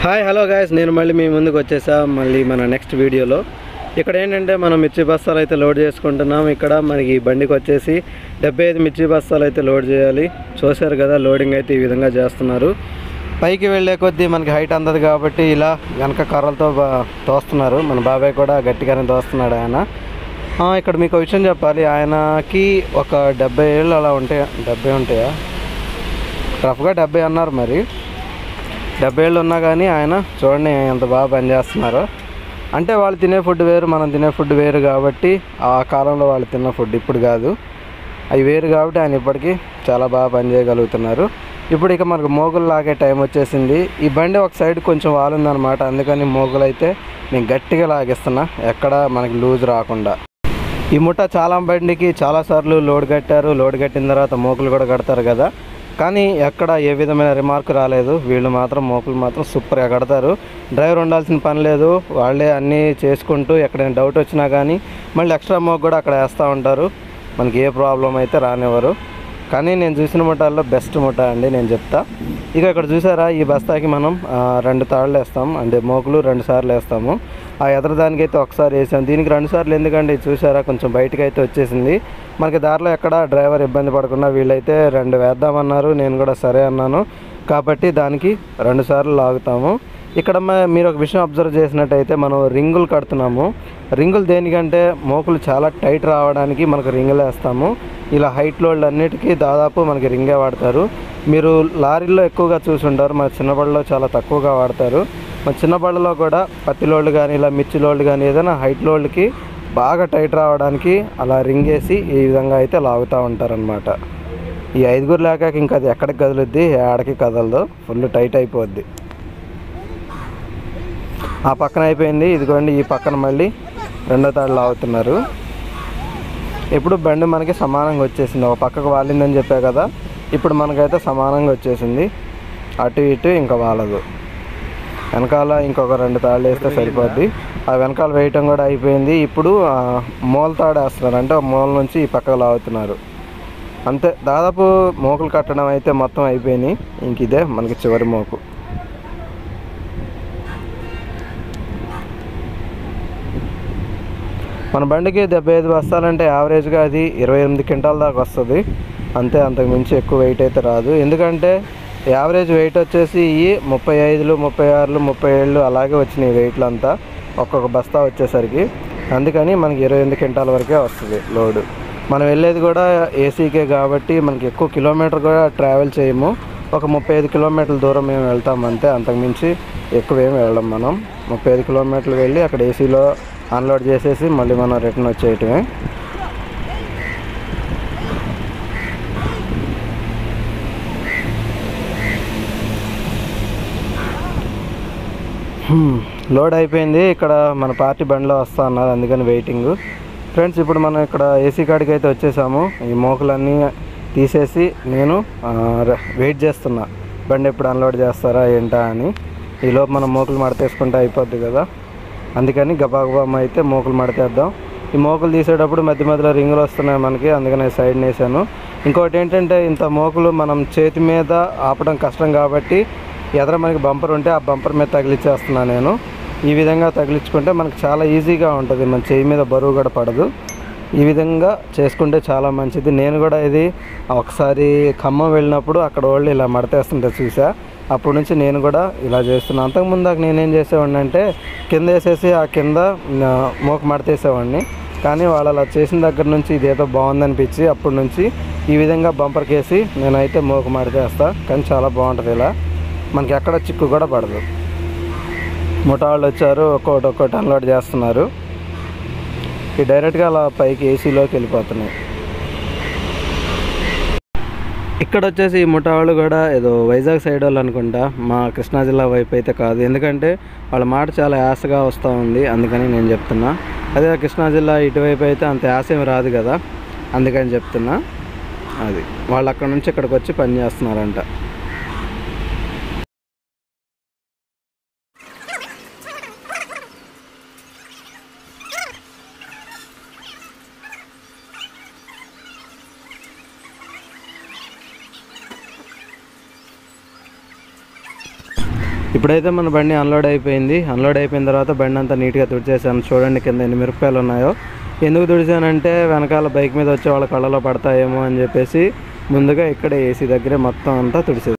hi hello guys నేను మళ్ళీ మీ ముందుకు వచ్చేసా మళ్ళీ మన నెక్స్ట్ వీడియోలో ఇక్కడ ఏంటంటే మనం మిర్చి బస్తాలు అయితే లోడ్ చేసుకుంటున్నాం ఇక్కడ మనకి ఈ బండికి వచ్చేసి డెబ్బై ఐదు మిర్చి బస్తాలు అయితే లోడ్ చేయాలి చూశారు కదా లోడింగ్ అయితే ఈ విధంగా చేస్తున్నారు పైకి వెళ్ళే కొద్దీ మనకి హైట్ అందదు కాబట్టి ఇలా వెనక కర్రలతో బా- తోస్తున్నారు మన బాబాయ్ కూడా గట్టిగానే తోస్తున్నాడు ఆయన ఆ, ఇక్కడ మీకు ఒక విషయం చెప్పాలి ఆయనకి ఒక డెబ్బై ఏళ్ళు అలా ఉంటాయా డెబ్బై ఉంటాయా రఫ్గా డెబ్బై అన్నారు మరి డెబ్బై ఏళ్ళు ఉన్నా కానీ ఆయన చూడండి ఎంత బాగా పనిచేస్తున్నారో అంటే వాళ్ళు తినే ఫుడ్ వేరు మనం తినే ఫుడ్ వేరు కాబట్టి ఆ కాలంలో వాళ్ళు తిన్న ఫుడ్ ఇప్పుడు కాదు అవి వేరు కాబట్టి ఆయన ఇప్పటికీ చాలా బాగా పనిచేయగలుగుతున్నారు ఇప్పుడు ఇక మనకు మోగులు లాగే టైం వచ్చేసింది ఈ బండి ఒక సైడ్ కొంచెం వాలుందనమాట అందుకని మోగులు అయితే నేను గట్టిగా లాగేస్తున్నా ఎక్కడ మనకి లూజ్ రాకుండా ఈ ముఠ చాలా బండికి చాలాసార్లు లోడ్ కట్టారు లోడ్ కట్టిన తర్వాత మోకులు కూడా కడతారు కదా కానీ ఎక్కడ ఏ విధమైన రిమార్క్ రాలేదు వీళ్ళు మాత్రం మోకులు మాత్రం సూపర్గా కడతారు డ్రైవర్ ఉండాల్సిన పని లేదు వాళ్ళే అన్నీ చేసుకుంటూ ఎక్కడైనా డౌట్ వచ్చినా కానీ మళ్ళీ ఎక్స్ట్రా మోక్ కూడా అక్కడ వేస్తూ ఉంటారు మనకి ఏ ప్రాబ్లం అయితే రానివ్వరు కానీ నేను చూసిన ముఠాల్లో బెస్ట్ ముఠ అండి నేను చెప్తా ఇక ఇక్కడ చూసారా ఈ బస్తాకి మనం ఆ, రెండు తాళ్ళు వేస్తాం అంటే మోకులు రెండు సార్లు వేస్తాము ఆ ఎదరదానికి అయితే ఒకసారి వేసాం దీనికి రెండు సార్లు ఎందుకంటే ఇది చూసారా కొంచెం బయటకు అయితే వచ్చేసింది మనకి దారిలో ఎక్కడ డ్రైవర్ ఇబ్బంది పడకుండా వీళ్ళైతే రెండు వేద్దామన్నారు నేను కూడా సరే అన్నాను కాబట్టి దానికి రెండు సార్లు లాగుతాము ఇక్కడ మ- మీరు ఒక విషయం అబ్జర్వ్ చేసినట్టయితే మనం రింగులు కడుతున్నాము రింగులు దేనికంటే మోకులు చాలా టైట్ రావడానికి మనకు రింగులు వేస్తాము ఇలా హైట్ లోడ్లు అన్నిటికీ దాదాపు మనకి రింగే వాడతారు మీరు లారీల్లో ఎక్కువగా చూసి ఉంటారు మన చిన్నబడిలో చాలా తక్కువగా వాడతారు మన చిన్నబడిలో కూడా పత్తి లోడ్లు కానీ ఇలా మిర్చి లోడ్లు కానీ ఏదైనా హైట్ లోడ్లకి బాగా టైట్ రావడానికి అలా రింగ్ వేసి ఈ విధంగా అయితే లాగుతూ ఉంటారనమాట ఈ ఐదుగురు లేక ఇంకా అది ఎక్కడికి కదులుద్ది ఆడకి కదలదు ఫుల్ టైట్ అయిపోద్ది ఆ పక్కన అయిపోయింది ఇదిగోండి ఈ పక్కన మళ్ళీ రెండో తాడు లాగుతున్నారు ఇప్పుడు బండి మనకి సమానంగా వచ్చేసింది ఒక పక్కకు వాలిందని చెప్పా కదా ఇప్పుడు మనకైతే సమానంగా వచ్చేసింది అటు ఇటు ఇంకా వాలదు వెనకాల ఇంకొక రెండు తాళ్ళు వేస్తే సరిపోద్ది ఆ వెనకాల వేయటం కూడా అయిపోయింది ఇప్పుడు ఆ, మూల తాడు వేస్తున్నారు అంటే ఆ మూల నుంచి ఈ పక్కకు లాగుతున్నారు అంతే దాదాపు మోకులు కట్టడం అయితే మొత్తం అయిపోయినాయి ఇంక ఇదే మనకి చివరి మోకు మన బండికి డెబ్బై ఐదు బస్తాలంటే యావరేజ్గా అది ఇరవై ఎనిమిది క్వింటాల దాకా వస్తుంది అంతే అంతకు మించి ఎక్కువ వెయిట్ అయితే రాదు ఎందుకంటే యావరేజ్ వెయిట్ వచ్చేసి ఈ ముప్పై ఐదులు ముప్పై ఆరులు ముప్పై ఏళ్ళు అలాగే వచ్చినాయి వెయిట్లు అంతా ఒక్కొక్క బస్తా వచ్చేసరికి అందుకని మనకి ఇరవై ఎనిమిది క్వింటాల వరకే వస్తుంది లోడు మనం వెళ్ళేది కూడా ఏసీకే కాబట్టి మనకి ఎక్కువ కిలోమీటర్ కూడా ట్రావెల్ చేయము ఒక ముప్పై ఐదు కిలోమీటర్ల దూరం మేము వెళ్తాం అంతే అంతకుమించి ఎక్కువ ఏమి వెళ్ళం మనం ముప్పై ఐదు కిలోమీటర్లు వెళ్ళి అక్కడ ఏసీలో అన్లోడ్ చేసేసి మళ్ళీ మనం రిటర్న్ వచ్చేయటమే హ్మ్, లోడ్ అయిపోయింది ఇక్కడ మన పార్టీ బండిలో వస్తా అన్నారు అందుకని వెయిటింగ్ ఫ్రెండ్స్ ఇప్పుడు మనం ఇక్కడ ఏసీ కాడికి అయితే వచ్చేసాము ఈ మోకులన్నీ తీసేసి నేను ఆ, ర- వెయిట్ చేస్తున్నా బండి ఎప్పుడు అన్లోడ్ చేస్తారా ఏంటా అని ఈలోపు మనం మోకులు మడతేసుకుంటే అయిపోద్ది కదా అందుకని గబాగబామ్ అయితే మోకులు మడతేద్దాం ఈ మోకులు తీసేటప్పుడు మధ్య మధ్యలో రింగులు వస్తున్నాయి మనకి అందుకని సైడ్ వేసాను ఇంకోటి ఏంటంటే ఇంత మోకులు మనం చేతి మీద ఆపడం కష్టం కాబట్టి ఎదర మనకి బంపర్ ఉంటే ఆ బంపర్ మీద తగిలిచ్చేస్తున్నాను నేను ఈ విధంగా తగిలించుకుంటే మనకు చాలా ఈజీగా ఉంటుంది మన చేయి మీద బరువు కూడా పడదు ఈ విధంగా చేసుకుంటే చాలా మంచిది నేను కూడా ఇది ఒకసారి ఖమ్మం వెళ్ళినప్పుడు అక్కడ వాళ్ళు ఇలా మడతేస్తుంటే చూసా అప్పటి నుంచి నేను కూడా ఇలా చేస్తున్నాను అంతకుముందు దాకా నేనేం చేసేవాడిని అంటే కింద వేసేసి ఆ కింద ఆ, మోక మడతేసేవాడిని కానీ వాళ్ళు అలా చేసిన దగ్గర నుంచి ఇదేదో బాగుందనిపించి అప్పటి నుంచి ఈ విధంగా బంపర్ కేసి నేనైతే మోక మడతేస్తా కానీ చాలా బాగుంటుంది ఇలా మనకి ఎక్కడ చిక్కు కూడా పడదు ముఠా వాళ్ళు వచ్చారు ఒక్కొక్కటి ఒక్కొక్కటి అన్లోడ్ చేస్తున్నారు ఈ డైరెక్ట్గా అలా పైకి ఏసీలోకి వెళ్ళిపోతున్నాయి ఇక్కడ వచ్చేసి ఈ ముఠా వాళ్ళు కూడా ఏదో వైజాగ్ సైడ్ వాళ్ళు అనుకుంటా మా కృష్ణా జిల్లా వైపు అయితే కాదు ఎందుకంటే వాళ్ళ మాట చాలా యాసగా వస్తూ ఉంది అందుకని నేను చెప్తున్నా అదే కృష్ణా జిల్లా ఇటువైపు అయితే అంత యాస ఏమి రాదు కదా అందుకని చెప్తున్నా అది వాళ్ళు అక్కడ నుంచి ఇక్కడికి వచ్చి పని చేస్తున్నారంట ఇప్పుడైతే మన బండి అన్లోడ్ అయిపోయింది అన్లోడ్ అయిపోయిన తర్వాత బండి అంతా నీట్గా తుడిచేసాను చూడండి కింద ఎన్ని మిరపకాయలు ఉన్నాయో ఎందుకు తుడిచానంటే వెనకాల బైక్ మీద వచ్చే వాళ్ళ కళ్ళలో పడతాయేమో అని చెప్పేసి ముందుగా ఇక్కడ ఏసీ దగ్గరే మొత్తం అంతా తుడిచేసాను